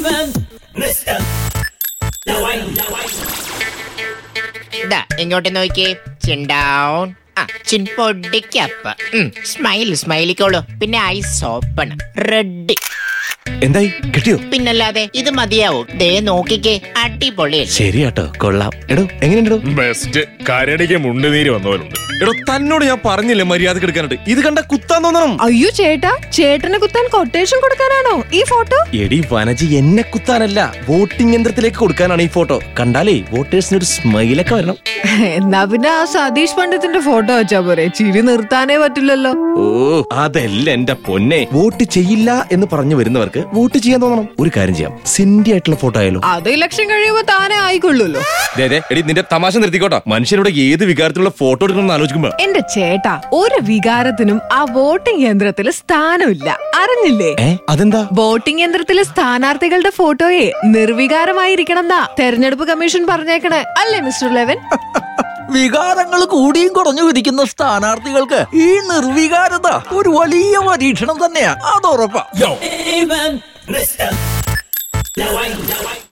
ദാ ഇങ്ങോട്ട് നോക്കിയേ ചിൻ ഡൗൺ ആ ചിൻ പൊടിക്കപ്പ സ്മൈൽ സ്മൈലിക്കോളൂ പിന്നെ ഐസ് ഓപ്പൺ റെഡ് എന്തായി കിട്ടിയോ പിന്നല്ലാതെ ഇത് മതിയാവും ദേ നോക്കിക്കേ അടിപൊളി ശരിയാട്ടോ കൊള്ളാം എടോ എങ്ങനെയുണ്ടോ ബെസ്റ്റ് കരടിക്ക് മുണ്ടുനീര് വന്നവരുണ്ട് എടോ തന്നോട് ഞാൻ പറഞ്ഞില്ലേ മര്യാദ എടുക്കാനായിട്ട് ഇത് കണ്ട കുത്താൻ തോന്നണം അയ്യോ ചേട്ടാ ചേട്ടനെ കുത്താൻ കൊട്ടേഷൻ കൊടുക്കാനാണോ ഈ ഫോട്ടോ എടി വനജി എന്നെ കുത്താനല്ല വോട്ടിംഗ് യന്ത്രത്തിലേക്ക് കൊടുക്കാനാണ് ഈ ഫോട്ടോ കണ്ടാലേ വോട്ടേഴ്സിന് ഒരു സ്മൈലൊക്കെ വരണം എന്നാ പിന്നെ ആ സതീഷ് പണ്ഡിത്തിന്റെ ഫോട്ടോ വെച്ചാ പോരെ ചിരി നിർത്താനേ പറ്റില്ലല്ലോ ഓ അതല്ല എന്റെ പൊന്നെ വോട്ട് ചെയ്യില്ല എന്ന് പറഞ്ഞു വരുന്നവർക്ക് വോട്ട് ചെയ്യാൻ തോന്നണം ഒരു കാര്യം ചെയ്യാം സിൻഡി ആയിട്ടുള്ള ഫോട്ടോ ആയാലോ അത് ഇലക്ഷൻ കഴിയുമ്പോ താനേ ആയിക്കൊള്ളുല്ലോ ദേ, ദേ, എടി നിന്റെ തമാശ നിർത്തിക്കോട്ടോ മനുഷ്യരോട് ഏത് വികാരത്തിലുള്ള ഫോട്ടോ എടുക്കണമെന്ന് ആലോചിക്കുമ്പോ എന്റെ ചേട്ടാ ഒരു വികാരത്തിനും ആ വോട്ടിംഗ് യന്ത്രത്തിൽ സ്ഥാനമില്ല അറിഞ്ഞില്ലേ ഏ അതെന്താ വോട്ടിംഗ് യന്ത്രത്തിലെ സ്ഥാനാർത്ഥികളുടെ ഫോട്ടോയെ നിർവികാരമായിരിക്കണം എന്നാ തെരഞ്ഞെടുപ്പ് കമ്മീഷൻ പറഞ്ഞേക്കണേ അല്ലേ മിസ്റ്റർ ലെവൻ വികാരങ്ങൾ കൂടിയും കുറഞ്ഞു വിധിക്കുന്ന സ്ഥാനാർത്ഥികൾക്ക് ഈ നിർവികാരത ഒരു വലിയ പരീക്ഷണം തന്നെയാ അത് ഉറപ്പാ